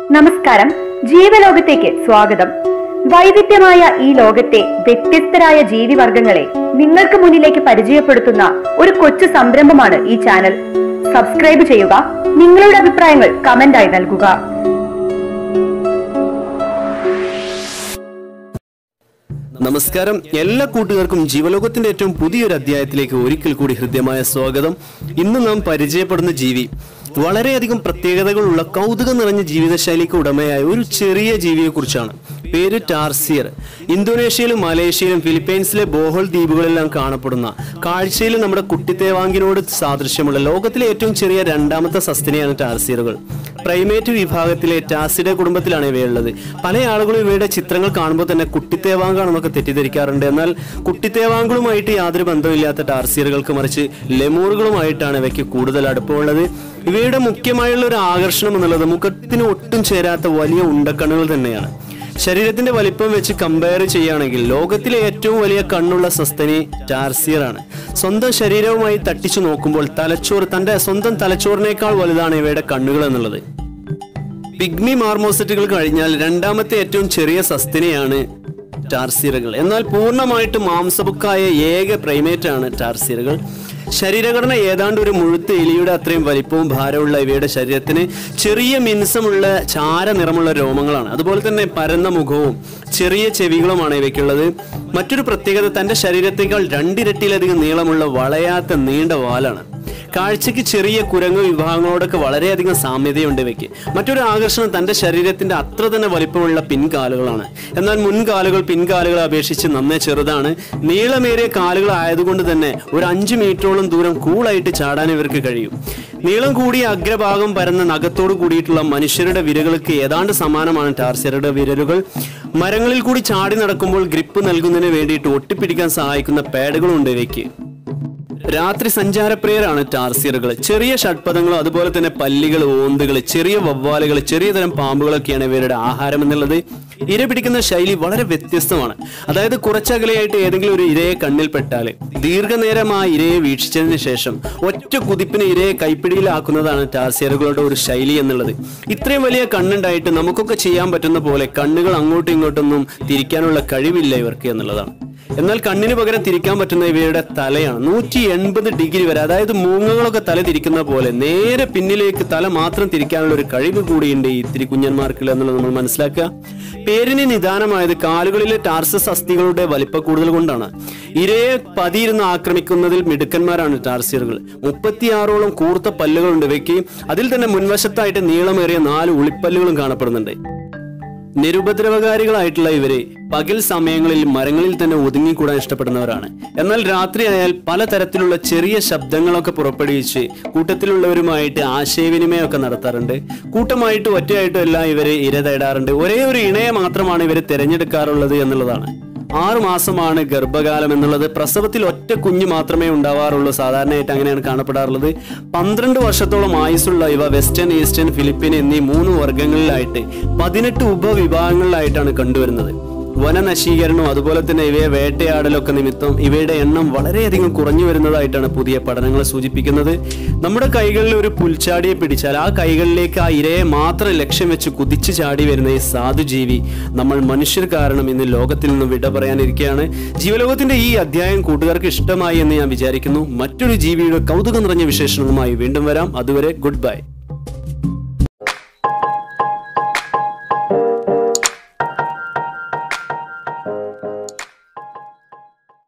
നമസ്കാരം ജീവലോകത്തേക്ക് സ്വാഗതം വൈവിധ്യമായ ഈ ലോകത്തെ വ്യത്യസ്തരായ ജീവിവർഗങ്ങളെ നിങ്ങൾക്ക് മുന്നിലേക്ക് പരിചയപ്പെടുത്തുന്ന ഒരു കൊച്ചു സംരംഭമാണ് ഈ ചാനൽ സബ്സ്ക്രൈബ് ചെയ്യുക നിങ്ങളുടെ അഭിപ്രായങ്ങൾ കമന്റായി നൽകുക നമസ്കാരം എല്ലാ കൂട്ടുകാർക്കും ജീവലോകത്തിന്റെ ഏറ്റവും പുതിയൊരു അധ്യായത്തിലേക്ക് ഒരിക്കൽ കൂടി ഹൃദ്യമായ സ്വാഗതം ഇന്ന് നാം പരിചയപ്പെടുന്ന ജീവി വളരെയധികം പ്രത്യേകതകളുള്ള കൗതുകം നിറഞ്ഞ ജീവിതശൈലിക്ക് ഉടമയായ ഒരു ചെറിയ ജീവിയെ കുറിച്ചാണ് പേര് ടാർസിയർ ഇന്തോനേഷ്യയിലും മലേഷ്യയിലും ഫിലിപ്പൈൻസിലെ ബോഹോൾ ദ്വീപുകളിലെല്ലാം കാണപ്പെടുന്ന കാഴ്ചയിൽ നമ്മുടെ കുട്ടിത്തേവാങ്കിനോട് സാദൃശ്യമുള്ള ലോകത്തിലെ ഏറ്റവും ചെറിയ രണ്ടാമത്തെ സസ്തിനെയാണ് ടാർസിയറുകൾ പ്രൈമേറ്റ് വിഭാഗത്തിലെ ടാസിഡ കുടുംബത്തിലാണ് ഇവയുള്ളത് പല ആളുകളും ഇവയുടെ ചിത്രങ്ങൾ കാണുമ്പോൾ തന്നെ കുട്ടിത്തേവാങ്കാണെന്നൊക്കെ തെറ്റിദ്ധരിക്കാറുണ്ട് എന്നാൽ കുട്ടിത്തേവാങ്കളുമായിട്ട് യാതൊരു ബന്ധമില്ലാത്ത ടാർസിയറുകൾക്ക് മറിച്ച് ലെമൂറുകളുമായിട്ടാണ് ഇവയ്ക്ക് കൂടുതൽ അടുപ്പമുള്ളത് ഇവയുടെ മുഖ്യമായുള്ള ഒരു ആകർഷണം എന്നുള്ളത് മുഖത്തിന് ഒട്ടും ചേരാത്ത വലിയ ഉണ്ടക്കണ്ണുകൾ തന്നെയാണ് ശരീരത്തിന്റെ വലിപ്പം വെച്ച് കമ്പയർ ചെയ്യുകയാണെങ്കിൽ ലോകത്തിലെ ഏറ്റവും വലിയ കണ്ണുള്ള സസ്തനി ടാർസിയർ ആണ് സ്വന്തം ശരീരവുമായി തട്ടിച്ചു നോക്കുമ്പോൾ തലച്ചോറ് തന്റെ സ്വന്തം തലച്ചോറിനേക്കാൾ വലുതാണ് ഇവയുടെ കണ്ണുകൾ എന്നുള്ളത് പിഗ്മി മാർമോസറ്റുകൾ കഴിഞ്ഞാൽ രണ്ടാമത്തെ ഏറ്റവും ചെറിയ സസ്തിനെയാണ് ടാർസിയറുകൾ എന്നാൽ പൂർണ്ണമായിട്ട് മാംസബുക്കായ ഏക പ്രൈമേറ്റ് ആണ് ടാർസിയറുകൾ ശരീരഘടന ഏതാണ്ട് ഒരു മുഴുത്ത എലിയുടെ അത്രയും വലിപ്പവും ഭാരമുള്ള ഇവയുടെ ശരീരത്തിന് ചെറിയ മിനുസമുള്ള ചാര നിറമുള്ള രോമങ്ങളാണ് അതുപോലെ തന്നെ പരന്ന മുഖവും ചെറിയ ചെവികളുമാണ് ഇവയ്ക്കുള്ളത് മറ്റൊരു പ്രത്യേകത തന്റെ ശരീരത്തേക്കാൾ രണ്ടിരട്ടിയിലധികം നീളമുള്ള വളയാത്ത നീണ്ട വാലാണ് കാഴ്ചയ്ക്ക് ചെറിയ കുരങ്ങ് വിഭാഗങ്ങളോടൊക്കെ വളരെയധികം സാമ്യതയുണ്ട് ഇവയ്ക്ക് മറ്റൊരു ആകർഷണം തന്റെ ശരീരത്തിന്റെ അത്ര തന്നെ വലിപ്പമുള്ള പിൻകാലുകളാണ് എന്നാൽ മുൻകാലുകൾ പിൻകാലുകളെ അപേക്ഷിച്ച് നന്നേ ചെറുതാണ് നീളമേറിയ കാലുകൾ ആയതുകൊണ്ട് തന്നെ ഒരു അഞ്ച് മീറ്ററോളം ദൂരം കൂളായിട്ട് ചാടാൻ ഇവർക്ക് കഴിയും നീളം കൂടിയ അഗ്രഭാഗം പരന്ന നഖത്തോട് കൂടിയിട്ടുള്ള മനുഷ്യരുടെ വിരലുകൾക്ക് ഏതാണ്ട് സമാനമാണ് ടാർസിയറുടെ വിരലുകൾ മരങ്ങളിൽ കൂടി ചാടി നടക്കുമ്പോൾ ഗ്രിപ്പ് നൽകുന്നതിന് വേണ്ടിയിട്ട് ഒട്ടിപ്പിടിക്കാൻ സഹായിക്കുന്ന പാഡുകളുണ്ട് ഇവയ്ക്ക് രാത്രി സഞ്ചാരപ്രിയരാണ് ടാർസിയറുകൾ ചെറിയ ഷഡ്പദങ്ങളും അതുപോലെ തന്നെ പല്ലികൾ ഓന്തുകൾ ചെറിയ വവ്വാലുകൾ ചെറിയ തരം പാമ്പുകളൊക്കെയാണ് ഇവരുടെ ആഹാരം എന്നുള്ളത് ഇര പിടിക്കുന്ന ശൈലി വളരെ വ്യത്യസ്തമാണ് അതായത് കുറച്ചകലെയായിട്ട് ഏതെങ്കിലും ഒരു ഇരയെ കണ്ണിൽപ്പെട്ടാൽ ദീർഘനേരം ആ ഇരയെ വീക്ഷിച്ചതിന് ശേഷം ഒറ്റ കുതിപ്പിന് ഇരയെ കൈപ്പിടിയിലാക്കുന്നതാണ് ടാർസിയറുകളുടെ ഒരു ശൈലി എന്നുള്ളത് ഇത്രയും വലിയ കണ്ണുണ്ടായിട്ട് നമുക്കൊക്കെ ചെയ്യാൻ പറ്റുന്ന പോലെ കണ്ണുകൾ അങ്ങോട്ടും ഇങ്ങോട്ടൊന്നും തിരിക്കാനുള്ള കഴിവില്ല ഇവർക്ക് എന്നുള്ളതാണ് എന്നാൽ കണ്ണിന് പകരം തിരിക്കാൻ പറ്റുന്ന ഇവയുടെ തലയാണ് നൂറ്റി എൺപത് ഡിഗ്രി വരെ അതായത് മൂങ്ങകളൊക്കെ തല തിരിക്കുന്ന പോലെ നേരെ പിന്നിലേക്ക് തല മാത്രം തിരിക്കാനുള്ള ഒരു കഴിവ് കൂടിയുണ്ട് ഈ ഇത്തിരി കുഞ്ഞന്മാർക്കുള്ള എന്നുള്ളത് നമ്മൾ മനസ്സിലാക്കുക പേരിന് നിദാനമായത് കാലുകളിലെ ടാർസസ് അസ്ഥികളുടെ വലിപ്പ കൂടുതൽ കൊണ്ടാണ് ഇരയെ പതിയിരുന്ന് ആക്രമിക്കുന്നതിൽ മിടുക്കന്മാരാണ് ടാർസിയറുകൾ മുപ്പത്തിയാറോളം കൂർത്ത പല്ലുകളുണ്ട് ഇവയ്ക്ക് അതിൽ തന്നെ മുൻവശത്തായിട്ട് നീളമേറിയ നാല് ഉളിപ്പല്ലുകളും കാണപ്പെടുന്നുണ്ട് നിരുപദ്രവകാരികളായിട്ടുള്ള ഇവര് പകൽ സമയങ്ങളിൽ മരങ്ങളിൽ തന്നെ ഒതുങ്ങിക്കൂടാൻ ഇഷ്ടപ്പെടുന്നവരാണ് എന്നാൽ രാത്രിയായാൽ പലതരത്തിലുള്ള ചെറിയ ശബ്ദങ്ങളൊക്കെ പുറപ്പെടുവിച്ച് കൂട്ടത്തിലുള്ളവരുമായിട്ട് ആശയവിനിമയമൊക്കെ നടത്താറുണ്ട് കൂട്ടമായിട്ട് ഒറ്റയായിട്ടും എല്ലാം ഇവര് ഇര തേടാറുണ്ട് ഒരേ ഒരു ഇണയെ മാത്രമാണ് ഇവര് തിരഞ്ഞെടുക്കാറുള്ളത് എന്നുള്ളതാണ് ആറു മാസമാണ് ഗർഭകാലം എന്നുള്ളത് പ്രസവത്തിൽ ഒറ്റ കുഞ്ഞ് മാത്രമേ ഉണ്ടാവാറുള്ളൂ സാധാരണയായിട്ട് അങ്ങനെയാണ് കാണപ്പെടാറുള്ളത് പന്ത്രണ്ട് വർഷത്തോളം ആയുസ്സുള്ള ഇവ വെസ്റ്റേൺ ഈസ്റ്റേൺ ഫിലിപ്പീൻ എന്നീ മൂന്ന് വർഗങ്ങളിലായിട്ട് പതിനെട്ട് ഉപവിഭാഗങ്ങളിലായിട്ടാണ് കണ്ടുവരുന്നത് വനനശീകരണവും അതുപോലെ തന്നെ ഇവയെ വേട്ടയാടലൊക്കെ നിമിത്തം ഇവയുടെ എണ്ണം വളരെയധികം കുറഞ്ഞു വരുന്നതായിട്ടാണ് പുതിയ പഠനങ്ങൾ സൂചിപ്പിക്കുന്നത് നമ്മുടെ കൈകളിൽ ഒരു പുൽച്ചാടിയെ പിടിച്ചാൽ ആ കൈകളിലേക്ക് ആ ഇരയെ മാത്രം ലക്ഷ്യം വെച്ച് കുതിച്ചു ചാടി വരുന്ന ഈ സാധുജീവി നമ്മൾ മനുഷ്യർ കാരണം ഇന്ന് ലോകത്തിൽ നിന്ന് വിട പറയാനിരിക്കുകയാണ് ജീവലോകത്തിന്റെ ഈ അധ്യായം കൂട്ടുകാർക്ക് ഇഷ്ടമായി എന്ന് ഞാൻ വിചാരിക്കുന്നു മറ്റൊരു ജീവിയുടെ കൗതുകം നിറഞ്ഞ വിശേഷങ്ങളുമായി വീണ്ടും വരാം അതുവരെ ഗുഡ് ബൈ